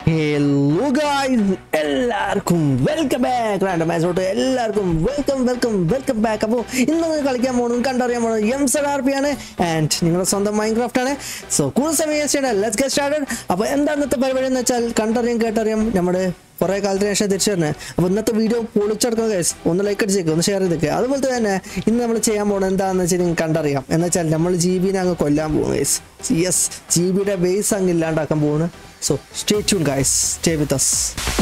Hello guys എല്ലാവർക്കും welcome back random മാച്ചോട്ട് എല്ലാവർക്കും വെൽക്കം വെൽക്കം വെൽക്കം ബാക്ക് അപ്പോൾ ഇന്ന് നിങ്ങൾ കളിക്കാൻ പോകുന്നത് കണ്ടറിയാൻ പോകുന്നത് എം സെഡ് ആർ പി ആണ് ആൻഡ് നിങ്ങളുടെ സ്വന്തം മൈൻക്രാഫ്റ്റ് ആണ് സോ കൂടുതൽ സമയം വേസ്റ്റ് ചെയ്യണം ലെറ്റ്സ് ഗെറ്റ് സ്റ്റാർട്ടഡ് അപ്പോൾ എന്താ ഇന്നത്തെ പരിപാടി എന്ന് വെച്ചാൽ കണ്ടറിയാം കേട്ടറിയാം നമ്മുടെ കുറേ കാലത്തിന് ശേഷം തിരിച്ചു തന്നെ അപ്പോൾ ഇന്നത്തെ വീഡിയോ പൊളിച്ചെടുക്കുന്ന ഗൈസ് ഒന്ന് ലൈക്ക് അടിച്ചേക്ക് ഒന്ന് ഷെയർ ചെയ്തേക്ക് അതുപോലെ തന്നെ ഇന്ന് നമ്മൾ ചെയ്യാൻ പോകുന്നത് എന്താണെന്ന് വെച്ചാൽ നിങ്ങൾക്ക് കണ്ടറിയാം എന്ന് വെച്ചാൽ നമ്മൾ ജി ബിനെ അങ്ങ് കൊല്ലാൻ പോകും ഗൈസ് യെസ് ജി ബിയുടെ ബേസ് അങ്ങ് ഇല്ലാണ്ടാക്കാൻ പോകുന്നു so stay tune guys stay with us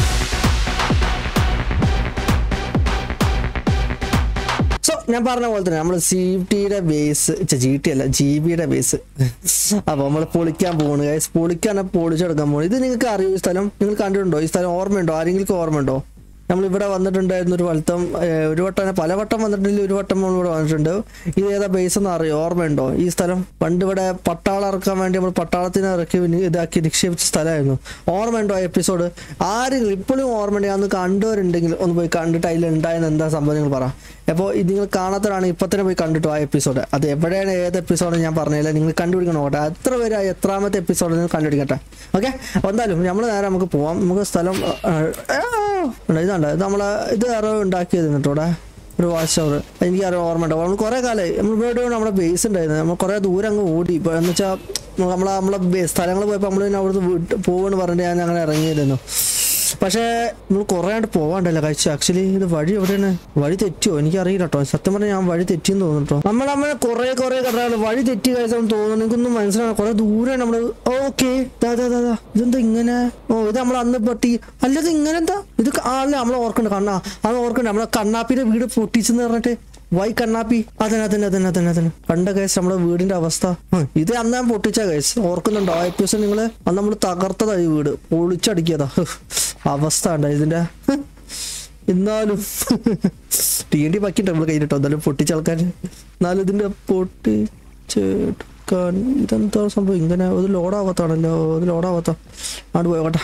so ഞാൻ പറഞ്ഞ പോലെ തന്നെ നമ്മൾ സി ടിയുടെ ബേസ് ജി ടി അല്ല ജി ബിയുടെ ബേസ് അപ്പോൾ നമ്മൾ പൊളിക്കാൻ പോകുന്നു ഗൈസ് പൊളിക്കാൻ പൊളിച്ചെടുക്കാൻ പോകുന്നു ഇത് നിങ്ങൾക്ക് അറിയോ ഈ സ്ഥലം നിങ്ങൾ കണ്ടിട്ടുണ്ടോ ഈ സ്ഥലം ഓർമ്മയുണ്ടോ ആരെങ്കിലും ഓർമ്മയുണ്ടോ നമ്മൾ ഇവിടെ വന്നിട്ടുണ്ടായിരുന്നു ഒരു വട്ടം ഏഹ്, ഒരു വട്ടം പല വട്ടം വന്നിട്ടില്ല ഒരു വട്ടം നമ്മൾ ഇവിടെ വന്നിട്ടുണ്ട് ഇത് ഏതാ ബേസ് എന്ന് അറിയോ ഓർമ്മയുണ്ടോ ഈ സ്ഥലം പണ്ട് ഇവിടെ പട്ടാളം ഇറക്കാൻ വേണ്ടി നമ്മൾ പട്ടാളത്തിനെ ഇറക്കി നി- ഇതാക്കി നിക്ഷേപിച്ച സ്ഥലമായിരുന്നു ഓർമ്മയുണ്ടോ ആ എപ്പിസോഡ് ആരെങ്കിലും ഇപ്പോഴും ഓർമ്മയുണ്ടെങ്കിൽ അന്ന് കണ്ടവരുണ്ടെങ്കിൽ ഒന്ന് പോയി കണ്ടിട്ട് അതിൽ ഉണ്ടായെന്ന് എന്താ സംഭവം നിങ്ങൾ പറ അപ്പോൾ ഇത് നിങ്ങൾ കാണാത്തവരാണ് ഇപ്പം തന്നെ പോയി കണ്ടിട്ടോ ആ എപ്പിസോഡ് അത് എവിടെയാണ് ഏത് എപ്പിസോഡ് ഞാൻ പറഞ്ഞില്ല നിങ്ങൾ കണ്ടുപിടിക്കണം കേട്ടോ എത്ര പേര് ആ എത്രാമത്തെ എപ്പിസോഡ് നിങ്ങൾ കണ്ടുപിടിക്കട്ടെ ഓക്കെ അപ്പോൾ എന്തായാലും നമ്മൾ നേരെ നമുക്ക് പോവാം നമുക്ക് സ്ഥലം ആ, ആ, ഉണ്ട്, ഇതുണ്ട് ഇത് നമ്മളെ ഇത് ആരോ ഉണ്ടാക്കിയത് കേട്ടോ ഇവിടെ ഒരു വാച്ച് ടവർ എനിക്ക് ആരോ ഓർമ്മ ഉണ്ടാവും നമ്മൾ കുറേ കാലമായി നമ്മൾ ഇവിടെ നമ്മുടെ ബേസ് ഉണ്ടായിരുന്നു നമ്മൾ കുറേ ദൂരം അങ്ങ് ഓടി ഇപ്പോൾ എന്ന് വെച്ചാൽ നമ്മളെ നമ്മളെ ബേ- സ്ഥലങ്ങൾ പോയപ്പോൾ നമ്മൾ പിന്നെ അവിടുന്ന് വിട്ട് പോകുമെന്ന് പറഞ്ഞിട്ട് ഞാൻ അങ്ങനെ ഇറങ്ങിയിരുന്നു പക്ഷേ നമ്മൾ കുറേ ആണ്ട് പോവാണ്ടല്ലോ കഴിച്ചു ആക്ച്വലി ഇത് വഴി എവിടെയാണ് വഴി തെറ്റിയോ എനിക്കറിയില്ല കേട്ടോ സത്യം പറഞ്ഞാൽ ഞാൻ വഴി തെറ്റിയെന്ന് തോന്നുന്നു കേട്ടോ നമ്മൾ നമ്മളെ കുറേ കുറേ കഥകൾ വഴി തെറ്റി കഴിച്ചാൽ തോന്നുന്നു എനിക്കൊന്നും മനസ്സിലാവും കുറേ ദൂരെ നമ്മൾ ഓക്കെ ഇതെന്താ ഇങ്ങനെ ഓ ഇത് നമ്മൾ അന്ന് പൊട്ടി അല്ല ഇത് ഇങ്ങനെ എന്താ ഇത് ക- ആ, അല്ല നമ്മൾ ഓർക്കണ്ട കണ്ണാ അത് ഓർക്കണ്ട നമ്മളെ കണ്ണാപ്പിയുടെ വീട് പൊട്ടിച്ചെന്ന് പറഞ്ഞിട്ട് വൈ കണ്ണാപ്പി അതന്നെ അതന്നെ അതന്നെ അതന്നെ അതന്നെ കണ്ട കേസ് നമ്മുടെ വീടിന്റെ അവസ്ഥ ഹും, ഇത് അന്ന് ഞാൻ പൊട്ടിച്ച കേസ് ഓർക്കുന്നുണ്ടോ ആ എപ്പിസോഡ് നിങ്ങള് അന്ന് നമ്മൾ തകർത്തതാ ഈ വീട് പൊളിച്ചടിക്കിയതാ ഹ്, അവസ്ഥ ഉണ്ടോ ഇതിന്റെ ഹ്, എന്നാലും ടി എൻ ഡി ബാക്കിണ്ട് നമ്മൾ കയ്യിലിട്ടോ എന്തായാലും പൊട്ടിച്ച ആൾക്കാർ എന്നാലും ഇതിന്റെ പൊട്ടിച്ചെടുക്കാൻ ഇതെന്താ സംഭവം ഇങ്ങനെ ഒരു ലോഡാവാത്താണല്ലോ ഒരു ലോഡാവാത്ത അങ്ങോട്ട് പോയോട്ടെ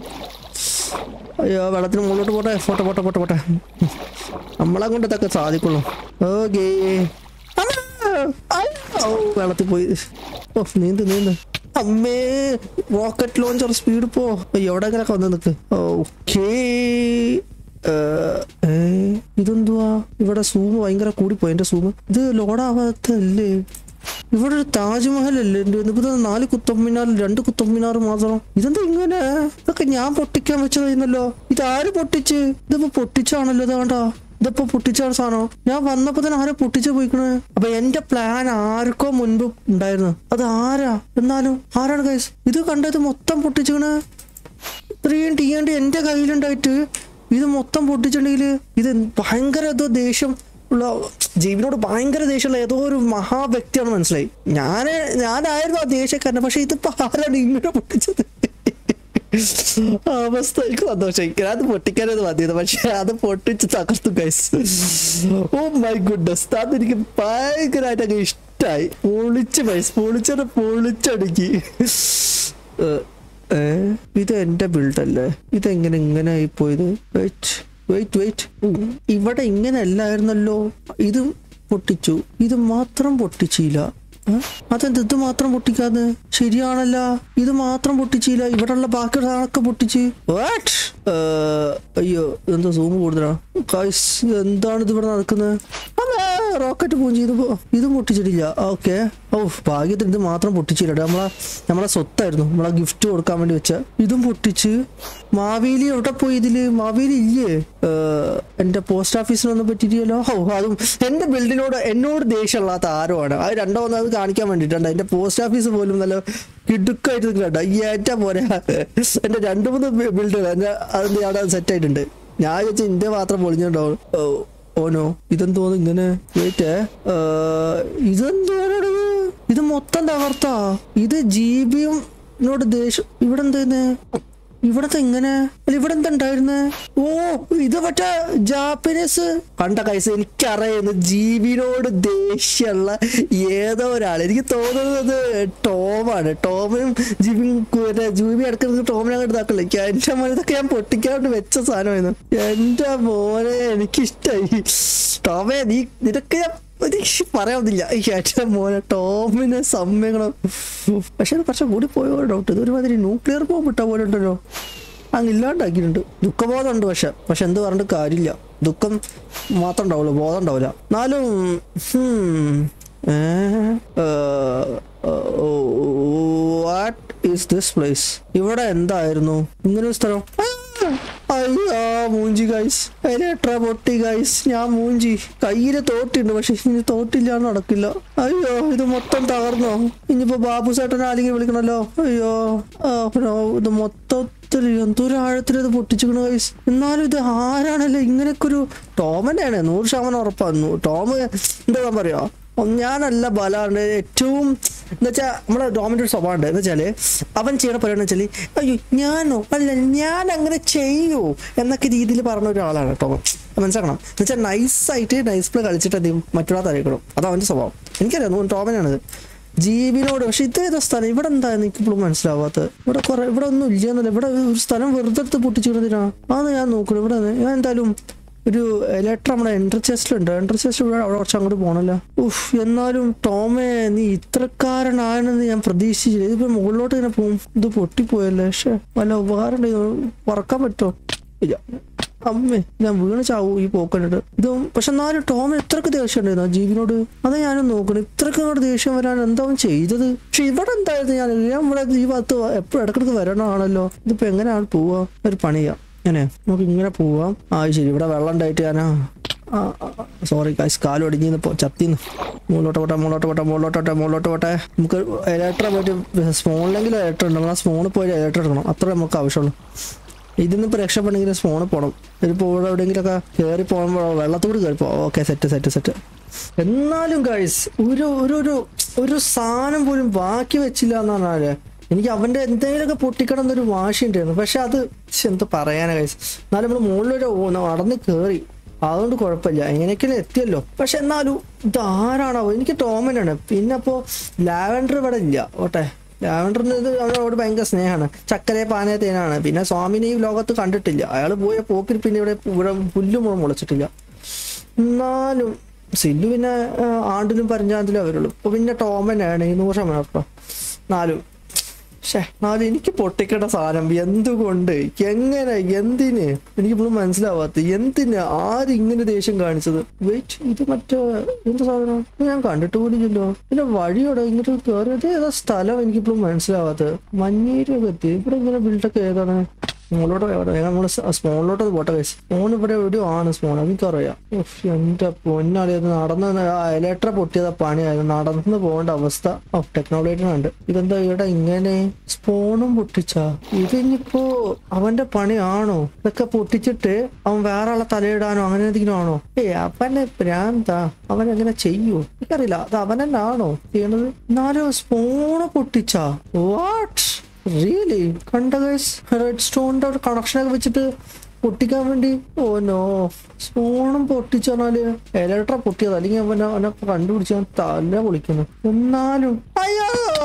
അയ്യോ വെള്ളത്തിന് മുകളിലോട്ട് പോട്ടെ പോട്ടെ പോട്ടെ പോട്ടെ പോട്ടെ നമ്മളെ കൊണ്ട് ഇതൊക്കെ സാധിക്കുള്ളൂ ഓക്കേ വെള്ളത്തിൽ പോയി ഓ നീന്ത് നീന്ത് അമ്മേ റോക്കറ്റ് ലോഞ്ചർ സ്പീഡ് പോ എവിടെങ്കിലൊക്കെ വന്ന് നിൽക്ക് ഓക്കേ ഇതെന്തുവാ ഇവിടെ സൂം ഭയങ്കര കൂടിപ്പോയി എന്റെ സൂം ഇത് ലോഡാവാത്തല്ലേ ഇവിടെ ഒരു താജ്മഹൽ അല്ലേ എന്റെ ഇത് നാല് കുത്തമ്മിനാർ രണ്ട് കുത്തമ്മിനാർ മാത്രം ഇതെന്താ ഇങ്ങനെ ഇതൊക്കെ ഞാൻ പൊട്ടിക്കാൻ വെച്ചതായിരുന്നല്ലോ ഇത് ആര് പൊട്ടിച്ച് ഇതിപ്പോ പൊട്ടിച്ചാണല്ലോ ഇതാണ്ടാ ഇതിപ്പോ പൊട്ടിച്ചാണ് സാധനം ഞാൻ വന്നപ്പോ തന്നെ ആരെ പൊട്ടിച്ച് പോയിക്കണേ അപ്പൊ എന്റെ പ്ലാൻ ആർക്കോ മുൻപ് ഉണ്ടായിരുന്നു അത് ആരാ എന്നാലും ആരാണ് കൈസ് ഇത് കണ്ടത് മൊത്തം പൊട്ടിച്ചിക്കണേ ഇത്രയും ടി എൻ ഡി എന്റെ കയ്യിലുണ്ടായിട്ട് ഇത് മൊത്തം പൊട്ടിച്ചിട്ടുണ്ടെങ്കിൽ ഇത് ഭയങ്കര ഏതോ ദേഷ്യം ഉള്ള ജീവനോട് ഭയങ്കര ദേഷ്യമുള്ള ഏതോ ഒരു മഹാവ്യക്തിയാണ് മനസ്സിലായി ഞാന് ഞാനായിരുന്നു ആ ദേഷ്യക്കാരൻ പക്ഷെ ഇതിപ്പോ ആരാണ് ഇങ്ങനെ പൊട്ടിച്ചത് ആ അവസ്ഥ എനിക്ക് സന്തോഷം അത് പൊട്ടിക്കാനത് മതിയത് പക്ഷെ അത് പൊട്ടിച്ച് തകർത്തു ഗൈസ് ഓ മൈ ഗുഡ്നസ് അത് എനിക്ക് ഭയങ്കരമായിട്ട് അങ്ങ് ഇഷ്ടമായി പൊളിച്ച് പൈസ പൊളിച്ചത് പൊളിച്ചടുക്കി ഏഹ്, ഏ? ഇത് എന്റെ ബിൽഡല്ലേ ഇതെങ്ങനെ ഇങ്ങനെ ആയി പോയത് വെയിറ്റ് വെയിറ്റ് വെയിറ്റ് ഇവിടെ ഇങ്ങനെ അല്ലായിരുന്നല്ലോ ഇത് പൊട്ടിച്ചു ഇത് മാത്രം പൊട്ടിച്ചില്ല ഏ? അതെന്ത് ഇത് മാത്രം പൊട്ടിക്കാതെ ശരിയാണല്ല ഇത് മാത്രം പൊട്ടിച്ചില്ല ഇവിടെയുള്ള ബാക്കി സാധനമൊക്കെ പൊട്ടിച്ച് വാട്ട് അയ്യോ എന്താ സൂം കൂടുതലാ ഗൈസ് എന്താണ് ഇത് ഇവിടെ നടക്കുന്നത് അതെ റോക്കറ്റ് പൂൺ ചെയ്തപ്പോ ഇതും പൊട്ടിച്ചിട്ടില്ല ഓക്കെ ഓ ഭാഗ്യത്തിന് ഇത് മാത്രം പൊട്ടിച്ചില്ല കേട്ടോ. നമ്മളെ നമ്മളെ സ്വത്തായിരുന്നു നമ്മളെ ഗിഫ്റ്റ് കൊടുക്കാൻ വേണ്ടി വെച്ച ഇതും പൊട്ടിച്ച് മാവേലി എവിടെ പോയി ഇതില് മാവേലി ഇല്ലേ ഏഹ്, എന്റെ പോസ്റ്റ് ഓഫീസിനൊന്നും പറ്റിയില്ലല്ലോ ഓ അതും എന്റെ ബിൽഡിനോട് എന്നോട് ദേഷ്യമുള്ളാത്ത ആരോ ആണ് അത് രണ്ടോ ഒന്നും അത് കാണിക്കാൻ വേണ്ടിയിട്ടുണ്ട് എന്റെ പോസ്റ്റ് ഓഫീസ് പോലും നല്ല കിടുക്കായിട്ട് നിൽക്കണ്ട ഈ ഏറ്റ പോലെ എന്റെ രണ്ട് മൂന്ന് ബിൽഡുകൾ എന്റെ അതിന്റെ അവിടെ സെറ്റ് ആയിട്ടുണ്ട് ഞാൻ വെച്ച് ഇന്ത്യ മാത്രം പൊളിഞ്ഞുണ്ടാവും ഓ ഓനോ ഇതെന്തോന്ന് ഇങ്ങനെ വെയിറ്റ് ഇതെന്തോനാണ് ഇത് മൊത്തം തകർത്താ ഇത് ജീബിയും നോട് ദേഷ്യം ഇവിടെ എന്താ ഇവിടത്തെ ഇങ്ങനെ അല്ല ഇവിടെ എന്താ ഉണ്ടായിരുന്നെ ഓ ഇത് മറ്റേ ജാപ്പനീസ് കണ്ട കൈസ എനിക്കറിയുന്നു ജീവിനോട് ദേഷ്യമുള്ള ഏതോ ഒരാൾ എനിക്ക് തോന്നുന്നത് ടോമാണ് ടോമിനും ജിബിയും മറ്റേ ജൂബി അടുക്കുന്നത് ടോമിനെ അങ്ങോട്ട് ഇതാക്കില്ല എനിക്ക് എന്റെ മോനെ ഇതൊക്കെ ഞാൻ പൊട്ടിക്കാണ്ട് വെച്ച സാധനമായിരുന്നു എന്റെ മോനെ എനിക്കിഷ്ടായി ടോമേ നീ നിനക്ക് ഞാൻ ഇത് പറയാവുന്നില്ല ഈ ഏട്ടൻ മോനെ ടോമിനെ സമ്മേളനം പക്ഷെ അത് കുറച്ച് കൂടി പോയോ ഡൗട്ട് ഇത് ഒരുമാതിരി ന്യൂക്ലിയർ ബോംബ് ഇട്ട പോലെ ഉണ്ടല്ലോ അങ്ങ് ഇല്ലാണ്ടാക്കിയിട്ടുണ്ട് ദുഃഖബോധം ഉണ്ട് പക്ഷെ പക്ഷെ എന്ത് പറഞ്ഞിട്ട് കാര്യമില്ല ദുഃഖം മാത്രം ഉണ്ടാവുള്ളൂ ബോധം ഉണ്ടാവില്ല എന്നാലും വാട്ട് ഈസ് ദിസ് പ്ലേസ് ഇവിടെ എന്തായിരുന്നു ഇങ്ങനെ ഒരു സ്ഥലം ആ, അയ്യോ മൂഞ്ചി ഗൈസ് എത്ര പൊട്ടി ഗൈസ് ഞാൻ മൂഞ്ചി കയ്യില് തോട്ടുണ്ട് പക്ഷെ ഇനി തോട്ടില്ലാണ്ട് നടക്കില്ല അയ്യോ ഇത് മൊത്തം തകർന്നോ ഇനിയിപ്പോ ബാബു ചേട്ടനെ ആരെങ്കിലും വിളിക്കണല്ലോ അയ്യോ ആ, no, ഇത് മൊത്തത്തിൽ എന്തോരം ആഴത്തിൽ ഇത് പൊട്ടിച്ചിക്കണ ഗൈസ് എന്നാലും ഇത് ആരാണല്ലോ ഇങ്ങനെയൊക്കെ ഒരു ടോമനെയാണ് നൂറ് ശതമാനം ഉറപ്പാണ് ടോം എന്താ പറയാ ഞാനല്ല ബലാണ് ഏറ്റവും എന്ന് വെച്ചാൽ നമ്മളെ ഡോമിൻ്റെ ഒരു സ്വഭാവം ഉണ്ട് എന്ന് വെച്ചാല് അവൻ ചെയ്യണ പറയുന്നത് വെച്ചാല് അയ്യോ ഞാനോ അല്ല ഞാൻ അങ്ങനെ ചെയ്യൂ എന്നൊക്കെ രീതിയിൽ പറഞ്ഞ ഒരാളാണ് കേട്ടോ മനസ്സിലാക്കണം എന്ന് വെച്ചാൽ നൈസായിട്ട് നൈസ് പ്ലേ കളിച്ചിട്ട് എന്ത് ചെയ്യും മറ്റൊരാൾ അറിയിക്കണം അത് അവൻ്റെ സ്വഭാവം എനിക്കറിയാം ടോമനാണിത് ജീവനോട് പക്ഷെ ഇതേതാ സ്ഥലം ഇവിടെ എന്താ എനിക്ക് ഇപ്പോഴും മനസ്സിലാവാത്തത് ഇവിടെ കുറെ ഇവിടെ ഒന്നും ഇല്ലെന്നല്ല ഇവിടെ ഒരു സ്ഥലം വെറുതെ എടുത്ത് പൊട്ടിച്ചിടുന്നതിനാ അതാണ് ഞാൻ നോക്കണം ഇവിടെ ഞാൻ എന്തായാലും ഒരു ലെറ്റർ നമ്മുടെ എൻട്രി ചെസ്റ്റിലുണ്ട് എൻട്രി ചെസ്റ്റ് ഇവിടെ അവിടെ കുറച്ച് അങ്ങോട്ട് പോകണല്ലോ ഉഫ് എന്നാലും ടോമേ നീ ഇത്രക്കാരനാണെന്ന് ഞാൻ പ്രതീക്ഷിച്ചില്ല ഇതിപ്പോ മുകളിലോട്ട് ഇങ്ങനെ പോകും ഇത് പൊട്ടിപ്പോയല്ലേ പക്ഷെ വല്ല ഉപകാരം ഉണ്ടെങ്കിൽ പറക്കാൻ പറ്റുമോ ഇല്ല അമ്മേ ഞാൻ വീണ് ചാവൂ ഈ പോക്കണ്ടിട്ട് ഇതും പക്ഷെ എന്നാലും ടോം എത്രക്ക് ദേഷ്യം ഉണ്ടായിരുന്നു ആ ജീവനോട് അത് ഞാനും നോക്കണം ഇത്രക്ക് അങ്ങോട്ട് ദേഷ്യം വരാൻ എന്താ അവൻ ചെയ്തത് പക്ഷെ ഇവിടെ എന്തായിരുന്നു ഞാൻ ഞാൻ ഇവിടെ ഈ ഭാഗത്ത് എപ്പോഴും ഇടക്കിടക്ക് വരണമാണല്ലോ ഇതിപ്പോ എങ്ങനെയാണ് പോവാ ഒരു പണിയാ ഇങ്ങനെ നമുക്ക് ഇങ്ങനെ പോവാം ആ ശരി ഇവിടെ വെള്ളം ഉണ്ടായിട്ട് ഞാനാ സോറി ഗൈസ് കാല് ഒടിഞ്ഞിന്ന് ചത്തിന്ന് മുകളിലോട്ട് പോട്ടെ മുകളിലോട്ട് പോട്ടെ മുകളിലോട്ട് പോട്ടെ മുകളിലോട്ട് പോട്ടെ നമുക്ക് ഇലക്ട്ര പോയിട്ട് സ്മോണിലെങ്കിലും ഇലക്ട്ര ഉണ്ട് നമ്മൾ ആ സ്മോണിൽ പോയി ഇലക്ട്ര എടുക്കണം അത്രേ നമുക്ക് ആവശ്യമുള്ളൂ ഇതിന്ന് ഇപ്പോൾ രക്ഷപ്പെടണമെങ്കിൽ സ്മോണിൽ പോകണം ഇതിപ്പോൾ ഇവിടെ എവിടെയെങ്കിലുമൊക്കെ കയറി പോകുമ്പോൾ വെള്ളത്തോട് കയറി പോകാം ഓക്കെ സെറ്റ് സെറ്റ് സെറ്റ് എന്നാലും ഗൈസ് ഒരു ഒരു ഒരു ഒരു സാധനം പോലും ബാക്കി വെച്ചില്ല എന്ന് പറഞ്ഞാല് എനിക്ക് അവന്റെ എന്തെങ്കിലുമൊക്കെ പൊട്ടിക്കണം എന്നൊരു വാശി ഉണ്ടായിരുന്നു പക്ഷെ അത് ശ്ശെ, എന്ത് പറയാനാ ഗൈസ് എന്നാലും നമ്മൾ മുകളിലൊരു നടന്ന് കയറി അതുകൊണ്ട് കുഴപ്പമില്ല എങ്ങനെയൊക്കെയാണ് എത്തിയല്ലോ പക്ഷെ എന്നാലും ഇത് ആരാണോ എനിക്ക് ടോമനാണ് പിന്നെ അപ്പോ ലാവൻഡർ ഇവിടെ ഇല്ല ഓട്ടെ ലാവൻഡറിന് ഇത് അവരോട് ഭയങ്കര സ്നേഹമാണ് ചക്കരെ പാനയെ തേനാണ് പിന്നെ സ്വാമിനെ ഈ ലോകത്ത് കണ്ടിട്ടില്ല അയാൾ പോയ പോക്കിൽ പിന്നെ ഇവിടെ ഇവിടെ പുല്ല് മുള മുളച്ചിട്ടില്ല എന്നാലും സില്ലു പിന്നെ ആ, ആണ്ടിലും പരഞ്ചാണ്ടിലും അവരുള്ളൂ ഇപ്പൊ പിന്നെ ടോമനാണ് ഈ നൂറ് ശതമാനം കേട്ടോ എന്നാലും ഷേ എന്നാലും എനിക്ക് പൊട്ടിക്കേണ്ട സാധനം എന്തുകൊണ്ട് എങ്ങനെ എന്തിന് എനിക്കിപ്പോഴും മനസ്സിലാവാത്ത എന്തിന് ആരിങ്ങനെ ദേഷ്യം കാണിച്ചത് വെയിറ്റ് ഇത് മറ്റേ എന്ത് സാധനം ഇത് ഞാൻ കണ്ടിട്ട് പോലില്ലല്ലോ പിന്നെ വഴിയോടെ ഇങ്ങോട്ട് കയറിയത് ഏതാ സ്ഥലം എനിക്കിപ്പോഴും മനസ്സിലാവാത്തത് മഞ്ഞേരിയൊക്കെ എത്തി ഇവിടെ ഇങ്ങനെ ബിൽഡൊക്കെ ഏതാണ് സ്മോളിലോട്ട് എവിടെ നമ്മൾ സ്മോളിലോട്ട് പോട്ടെ കഴിച്ച് സ്മോൺ ഇവിടെ എവിടെയോ ആണ് സ്മോൺ അതെനിക്കറിയാം ഉഫ്, എന്റെ പൊന്നാളി അത് നടന്ന് ആ ഇലക്ട്ര പൊട്ടിയതാ പണിയായിരുന്നു നടന്ന് പോകേണ്ട അവസ്ഥ ഓ ടെക്നോളജി ഉണ്ട് ഇതെന്താ ഇവിടെ ഇങ്ങനെ സ്പോണും പൊട്ടിച്ചാ ഇതിനിപ്പോ അവന്റെ പണിയാണോ ഇതൊക്കെ പൊട്ടിച്ചിട്ട് അവൻ വേറെ ആളെ തലയിടാനോ അങ്ങനെ എന്തെങ്കിലും ആണോ ഏ അവനെ ഭ്രാന്താ അവൻ എങ്ങനെ ചെയ്യൂ എനിക്കറിയില്ല അത് അവൻ തന്നെ ആണോ ചെയ്യണത് എന്നാലും സ്പോണ് പൊട്ടിച്ചാ വാട്ട് റിയലി കണ്ട ഗൈസ് റെഡ് സ്റ്റോണിന്റെ ഒരു കണക്ഷനൊക്കെ വെച്ചിട്ട് പൊട്ടിക്കാൻ വേണ്ടി ഓ നോ സ്പൂണും പൊട്ടിച്ചാല് ഇലക്ട്ര പൊട്ടിയത് അല്ലെങ്കിൽ അവനെ അവനെ കണ്ടുപിടിച്ച് അവൻ തല പൊളിക്കുന്നു എന്നാലും അയ്യോ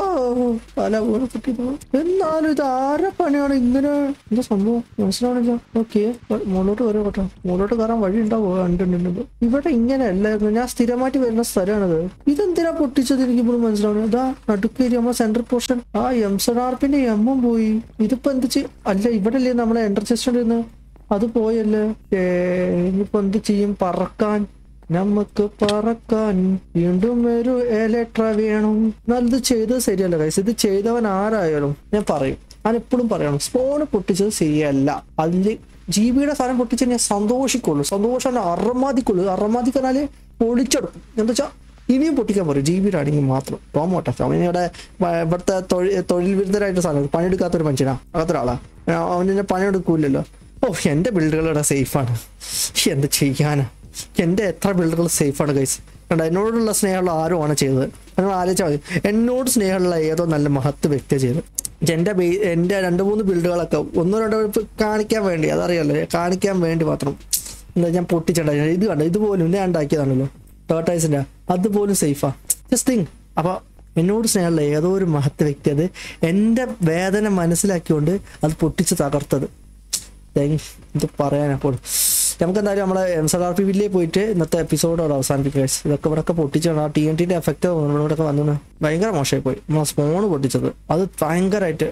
തല വീണ് പൊട്ടിയത് എന്നാലും ഇത് ആരെ പണിയാണ് ഇങ്ങനെ എന്താ സംഭവം മനസ്സിലാവണില്ല ഓക്കെ മുകളിലോട്ട് കയറി കേട്ടോ മുകളിലോട്ട് കയറാൻ വഴി ഉണ്ടാവോ കണ്ടുണ്ട് ഇവിടെ ഇങ്ങനെ അല്ലായിരുന്നു ഞാൻ സ്ഥിരമായിട്ട് വരുന്ന സ്ഥലമാണത് ഇതെന്തിനാ പൊട്ടിച്ചത് എനിക്ക് ഇപ്പോഴും മനസ്സിലാവുന്നത് ഇതാ നടുക്കേരി നമ്മളെ സെൻട്രൽ പോർഷൻ ആ എം സഡാർപ്പിന്റെ എമ്മും പോയി ഇതിപ്പോ എന്ത് ചെയ്യും അല്ല ഇവിടെ അല്ലേ നമ്മളെ എൻ്റർ ചെസ്റ്റ് അത് പോയല്ലേ ഏ, ഇനിയിപ്പോ എന്ത് ചെയ്യും പറക്കാൻ നമുക്ക് പറക്കാൻ വീണ്ടും ഒരു എലക്ട്ര വേണം എന്നാൽ ഇത് ചെയ്തത് ശരിയല്ല കൈസ് ഇത് ചെയ്തവൻ ആരായാലും ഞാൻ പറയും ഞാൻ എപ്പോഴും പറയണം സ്പോണ് പൊട്ടിച്ചത് ശരിയല്ല അതില് ജീവിയുടെ സാധനം പൊട്ടിച്ച് ഞാൻ സന്തോഷിക്കുള്ളൂ സന്തോഷം അറമാദിക്കുള്ളൂ അറമാദിക്കാനാല് പൊളിച്ചെടുക്കും എന്താ വെച്ചാൽ ഇനിയും പൊട്ടിക്കാൻ പറയും ജീവിയുടെ ആണെങ്കിൽ മാത്രം ടോമോട്ടെ അവനിവിടെ വ- ഇവിടുത്തെ തൊഴിൽ തൊഴിൽ വിരുദ്ധരായിട്ട് സാധനം പണിയെടുക്കാത്തൊരു മനുഷ്യനാ അങ്ങനത്തൊരാളാ അവനെ പണിയെടുക്കൂലല്ലോ ഓ എൻ്റെ ബിൽഡുകൾ ഇവിടെ സേഫാണ് എന്ത് ചെയ്യാനാ എൻ്റെ എത്ര ബിൽഡുകൾ സേഫാണ് ഗൈസ് കണ്ട എന്നോടുള്ള സ്നേഹമുള്ള ആരും ആണ് ചെയ്തത് നിങ്ങൾ ആലോചിച്ചാൽ മതി എന്നോട് സ്നേഹമുള്ള ഏതോ നല്ല മഹത്ത് വ്യക്തിയാണ് ചെയ്തത് എൻ്റെ ബേ എൻ്റെ രണ്ട് മൂന്ന് ബിൽഡുകളൊക്കെ ഒന്നോ രണ്ടോ ഇപ്പൊ കാണിക്കാൻ വേണ്ടി അതറിയാലോ കാണിക്കാൻ വേണ്ടി മാത്രം എന്താ ഞാൻ പൊട്ടിച്ചിട്ടുണ്ടായി ഇത് കണ്ടോ ഇതുപോലും ഞാൻ ഉണ്ടാക്കിയതാണല്ലോ ടോട്ടൈസിൻ്റെ അതുപോലും സേഫാ ജസ്റ്റ് തിങ് അപ്പോൾ എന്നോട് സ്നേഹമുള്ള ഏതോ ഒരു മഹത്ത് വ്യക്തി അത് എൻ്റെ വേദന മനസ്സിലാക്കിക്കൊണ്ട് അത് പൊട്ടിച്ച് തകർത്തത് താങ്ക് ഇത് പറയാനപ്പോൾ നമുക്ക് എന്തായാലും നമ്മളെ എം സർ ആർ പി വില്ലേ പോയിട്ട് ഇന്നത്തെ എപ്പിസോഡോട് അവസാനിപ്പിക്കുക guys. ഇതൊക്കെ ഇവിടെ ഒക്കെ പൊട്ടിച്ചാണ് ആ ടി എൻ ടിന്റെ എഫക്റ്റ് ഇവിടെ ഒക്കെ വന്നു ഭയങ്കര മോശമായി പോയി നമ്മളെ സ്പോണ് പൊട്ടിച്ചത് അത് ഭയങ്കരമായിട്ട്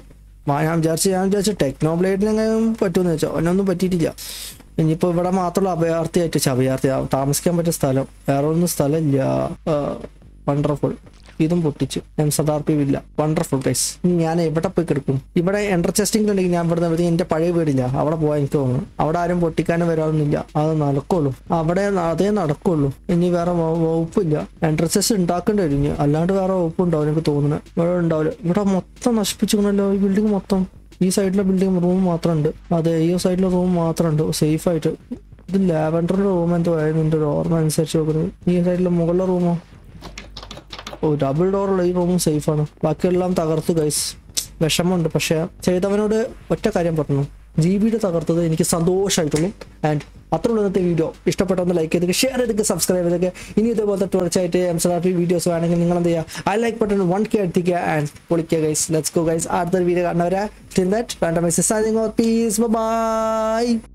വാ, ഞാൻ വിചാരിച്ചു ഞാൻ വിചാരിച്ചു ടെക്നോ ബ്ലേഡിനെങ്കിലും പറ്റുമെന്ന് വെച്ചോ അവനൊന്നും പറ്റിയിട്ടില്ല ഇനിയിപ്പോൾ ഇവിടെ മാത്രമുള്ള അഭയാർത്ഥിയായിട്ട് ഛെ, അഭയാർത്ഥി ആ, താമസിക്കാൻ പറ്റിയ സ്ഥലം വേറെ ഒന്നും സ്ഥലമില്ല വണ്ടർഫുൾ ഇതും പൊട്ടിച്ചു എം സദാർ പി വില്ല വണ്ടർഫുൾ ഗൈസ് ഇനി ഞാൻ എവിടെ പോയി കിടക്കും ഇവിടെ എൻ്റർ ചെസ്റ്റിംഗിലുണ്ടെങ്കിൽ ഞാൻ ഇവിടെ നിന്ന് എൻ്റെ പഴയ വീടില്ല അവിടെ പോകാൻ എനിക്ക് തോന്നുന്നു അവിടെ ആരും പൊട്ടിക്കാനും വരാനൊന്നുമില്ല അത് നടക്കുള്ളൂ അവിടെ ന- അതേ നടക്കുള്ളൂ ഇനി വേറെ വ- വകുപ്പില്ല എൻ്റർ ചെസ്റ്റ് ഉണ്ടാക്കേണ്ടി വരും ഇനി അല്ലാണ്ട് വേറെ വകുപ്പ് ഉണ്ടാവും എനിക്ക് തോന്നുന്നത് ഇവിടെ ഉണ്ടാവില്ല ഇവിടെ മൊത്തം നശിപ്പിച്ചിരിക്കണല്ലോ ഈ ബിൽഡിംഗ് മൊത്തം ഈ സൈഡിലെ ബിൽഡിംഗ് റൂം മാത്രമുണ്ട് അതെ ഈ സൈഡിലെ റൂം മാത്രമുണ്ട് സേഫ് ആയിട്ട് ഇത് ലാവൻഡറിന്റെ റൂം എന്തോ ആയിരുന്നു എൻ്റെ ഒരു ഓർമ്മ അനുസരിച്ച് നോക്കുന്നത് ഈ സൈഡിലെ മുകളിലെ റൂമോ ഓ ഡബിൾ ഡോറുള്ള ഈ റൂമും സേഫ് ആണ് ബാക്കിയെല്ലാം തകർത്തു ഗൈസ് വിഷമമുണ്ട് പക്ഷെ ചെയ്തവനോട് ഒറ്റ കാര്യം പറഞ്ഞു ജി ബിയുടെ തകർത്തത് എനിക്ക് സന്തോഷമായിട്ടുള്ളൂ ആൻഡ് അത്രയുള്ള ഇന്നത്തെ വീഡിയോ ഇഷ്ടപ്പെട്ടൊന്ന് ലൈക്ക് ചെയ്തൊക്കെ ഷെയർ ചെയ്തൊക്കെ സബ്സ്ക്രൈബ് ചെയ്തൊക്കെ ഇനി ഇതുപോലത്തെ തുടർച്ചയായിട്ട് M C R P videos വേണമെങ്കിൽ നിങ്ങൾ എന്ത് ചെയ്യുക I like button one K എത്തിക്കുക ആൻഡ് പൊളിക്കുക ഗൈസ് ലെറ്റ്സ് ഗോ ഗൈസ് അടുത്തൊരു വീഡിയോ കാണുന്നവരെ ടിൽ ദാറ്റ് വേണ്ട മെസ്സേജ് പീസ് ബൈ